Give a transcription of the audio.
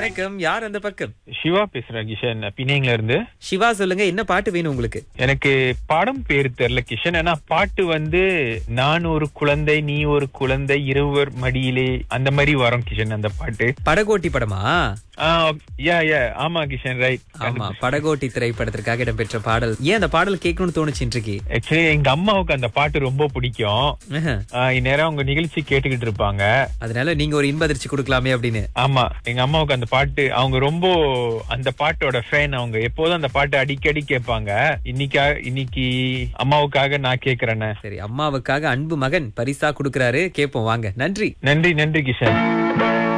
வணக்கம் யார் அந்த பக்கம் சிவா பேசுறேன் கிஷன் பிணையங்கல இருந்து சிவா சொல்லுங்க என்ன பாட்டு வேணும் உங்களுக்கு எனக்கு படம் பேர் தெரியல கிஷன் ஆனா பாட்டு வந்து நான் ஒரு குழந்தை நீ ஒரு குழந்தை இருவர் மடியிலே அந்த மாதிரி வரும் கிஷன் அந்த பாட்டு படகோட்டி படமா யா யா ஆமா கிஷன் ரைட் ஆமா படகோட்டி திரைப்படத்திற்காக இடம்பெற்ற பாடல் ஏன் அந்த பாடல் கேட்கணும்னு தோணுச்சு இன்றைக்கு ஆக்சுவலி எங்க அம்மாவுக்கு அந்த பாட்டு ரொம்ப பிடிக்கும் ஆஹா. ஆஹ் இந்நேரம் அவங்க நிகழ்ச்சி கேட்டுக்கிட்டு இருப்பாங்க அதனால நீங்க ஒரு இன்ப அதிர்ச்சி கொடுக்கலாமே அப்படின்னு ஆமா எங்க அம்மாவுக்கு அந்த பாட்டு அவங்க ரொம்ப அந்த பாட்டோட ஃபேன் அவங்க எப்போதும் அந்த பாட்டு அடிக்கடி கேட்பாங்க இன்னைக்கா இன்னைக்கு அம்மாவுக்காக நான் கேக்குறேன்னு சரி அம்மாவுக்காக அன்பு மகன் பரிசா கொடுக்கறாரு கேட்போம் வாங்க நன்றி நன்றி நன்றி கிஷன்